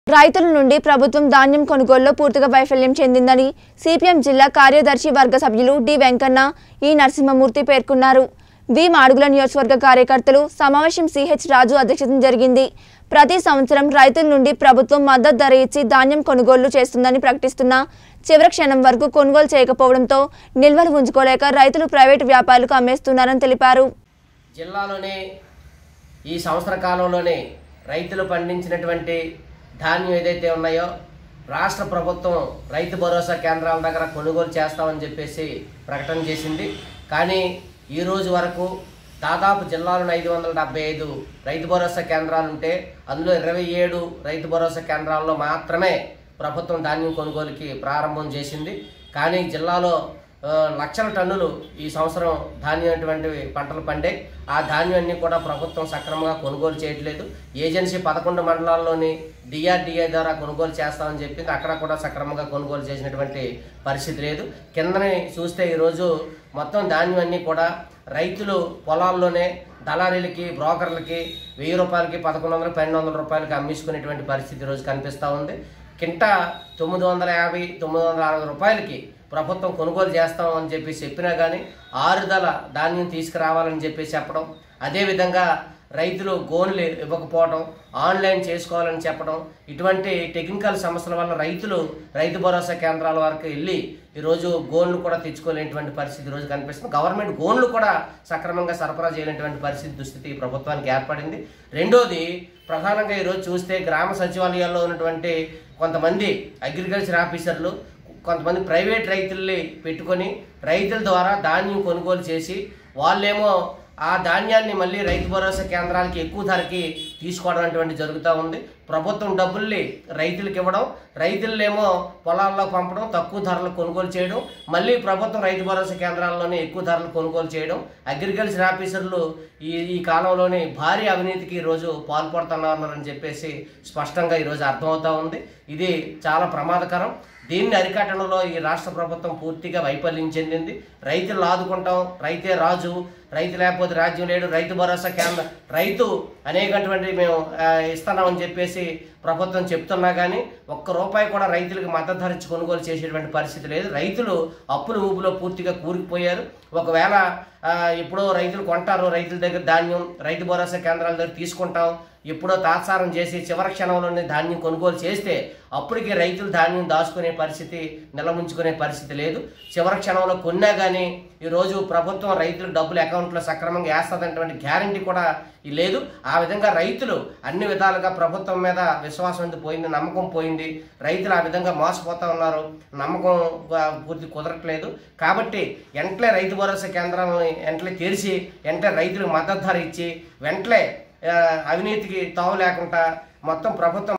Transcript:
రైతుల నుండి ప్రభుత్వం ధాన్యం కొనుగోలులో పూర్తిగా వైఫల్యం చెందిందని సిపిఎం జిల్లా కార్యదర్శి వర్గ సభ్యులు డి వెంకన్న ఈ నరసింహమూర్తి పేర్కొన్నారు వి మాడుగుల నియోజకవర్గ కార్యకర్తలు సమావేశం సిహెచ్ రాజు అధ్యక్షతన జరిగింది ప్రతి సంవత్సరం రైతుల నుండి ప్రభుత్వం మద్దతు ధర ఇచ్చి ధాన్యం కొనుగోలు చేస్తుందని ప్రకటిస్తున్న చివరి క్షణం వరకు కొనుగోలు చేయకపోవడంతో నిల్వలు ఉంచుకోలేక రైతులు ప్రైవేటు వ్యాపారులకు అమ్మేస్తున్నారని తెలిపారు జిల్లాలోనే ఈ సంవత్సర కాలంలోనే రైతులు పండించినటువంటి ధాన్యం ఏదైతే ఉన్నాయో రాష్ట్ర ప్రభుత్వం రైతు భరోసా కేంద్రాల దగ్గర కొనుగోలు చేస్తామని చెప్పేసి ప్రకటన చేసింది కానీ ఈ రోజు వరకు దాదాపు జిల్లాలోని ఐదు వందల డెబ్బై ఐదు రైతు భరోసా కేంద్రాలు ఉంటే అందులో ఇరవై ఏడు రైతు భరోసా కేంద్రాల్లో మాత్రమే ప్రభుత్వం ధాన్యం కొనుగోలుకి ప్రారంభం చేసింది కానీ జిల్లాలో ఆ, లక్షల టన్నులు ఈ సంవత్సరం ధాన్యం అటువంటి పంటలు పండే ఆ ధాన్యం అన్ని కూడా ప్రభుత్వం సక్రమంగా కొనుగోలు చేయట్లేదు ఏజెన్సీ పదకొండు మండలాల్లోని డిఆర్డిఏ ద్వారా కొనుగోలు చేస్తామని చెప్పింది అక్కడ కూడా సక్రమంగా కొనుగోలు చేసినటువంటి పరిస్థితి లేదు కిందని చూస్తే ఈరోజు మొత్తం ధాన్యం అన్ని కూడా రైతులు పొలాల్లోనే దళారీలకి బ్రోకర్లకి వెయ్యి రూపాయలకి పదకొండు వందలు పన్నెండు వందల రూపాయలకి అమ్మించుకునేటువంటి పరిస్థితి ఈరోజు కనిపిస్తూ ఉంది కింట తొమ్మిది వందల యాభై తొమ్మిది వందల అరవై రూపాయలకి ప్రభుత్వం కొనుగోలు చేస్తాం అని చెప్పి చెప్పినా కానీ ఆరుదల ధాన్యం తీసుకురావాలని చెప్పి చెప్పడం అదేవిధంగా రైతులు గోన్లు ఇవ్వకపోవడం ఆన్లైన్ చేసుకోవాలని చెప్పడం ఇటువంటి టెక్నికల్ సమస్యల వల్ల రైతులు రైతు భరోసా కేంద్రాల వరకు వెళ్ళి ఈరోజు గోన్లు కూడా తెచ్చుకోలేనటువంటి పరిస్థితి ఈరోజు కనిపిస్తుంది గవర్నమెంట్ గోన్లు కూడా సక్రమంగా సరఫరా చేయలేనటువంటి పరిస్థితి దుస్థితి ఈ ప్రభుత్వానికి ఏర్పడింది రెండోది ప్రధానంగా ఈరోజు చూస్తే గ్రామ సచివాలయాల్లో ఉన్నటువంటి కొంతమంది అగ్రికల్చర్ ఆఫీసర్లు కొంతమంది ప్రైవేట్ రైతుల్ని పెట్టుకొని రైతుల ద్వారా ధాన్యం కొనుగోలు చేసి వాళ్ళేమో ఆ ధాన్యాన్ని మళ్ళీ రైతు భరోసా కేంద్రాలకి ఎక్కువ ధరకి తీసుకోవడం అటువంటి జరుగుతూ ఉంది ప్రభుత్వం డబ్బుల్ని రైతులకు ఇవ్వడం రైతులనేమో పొలాల్లో పంపడం తక్కువ ధరలు కొనుగోలు చేయడం మళ్ళీ ప్రభుత్వం రైతు భరోసా కేంద్రాల్లోనే ఎక్కువ ధరలు కొనుగోలు చేయడం అగ్రికల్చర్ ఆఫీసర్లు ఈ ఈ కాలంలోనే భారీ అవినీతికి ఈరోజు పాల్పడుతున్నారని చెప్పేసి స్పష్టంగా ఈరోజు అర్థమవుతా ఉంది ఇది చాలా ప్రమాదకరం దీన్ని అరికట్టడంలో ఈ రాష్ట్ర ప్రభుత్వం పూర్తిగా వైఫల్యం చెందింది రైతులు ఆదుకుంటాం రైతే రాజు రైతు లేకపోతే రాజ్యం లేడు రైతు భరోసా కేంద్ర రైతు అనేకటువంటి మేము ఆ, ఇస్తున్నామని చెప్పేసి ప్రభుత్వం చెప్తున్నా కానీ ఒక్క రూపాయి కూడా రైతులకు మద్దతు ధర ఇచ్చి కొనుగోలు చేసేటువంటి పరిస్థితి లేదు రైతులు అప్పుల ఊపులో పూర్తిగా కూరుకుపోయారు ఒకవేళ ఆ, ఎప్పుడో రైతులు కొంటారు రైతుల దగ్గర ధాన్యం రైతు భరోసా కేంద్రాల దగ్గర తీసుకుంటాం ఎప్పుడో తాత్సారం చేసి చివరి క్షణంలోనే ధాన్యం కొనుగోలు చేస్తే అప్పటికి రైతులు ధాన్యం దాచుకునే పరిస్థితి నిలముంచుకునే పరిస్థితి లేదు చివరి క్షణంలో కొన్నా కానీ ఈరోజు ప్రభుత్వం రైతులకు డబ్బులు అకౌంట్లో సక్రమంగా వేస్తుందన్నటువంటి గ్యారంటీ కూడా ఈ లేదు ఆ విధంగా రైతులు అన్ని విధాలుగా ప్రభుత్వం మీద విశ్వాసం అనేది పోయింది నమ్మకం పోయింది రైతులు ఆ విధంగా మోసపోతా ఉన్నారు నమ్మకం ఆ, పూర్తి కుదరట్లేదు కాబట్టి వెంటనే రైతు భరోసా కేంద్రాలను వెంటనే తెరిచి వెంటనే రైతులకు మద్దతు ధర ఇచ్చి వెంటనే ఆ, అవినీతికి తావు లేకుండా మొత్తం ప్రభుత్వం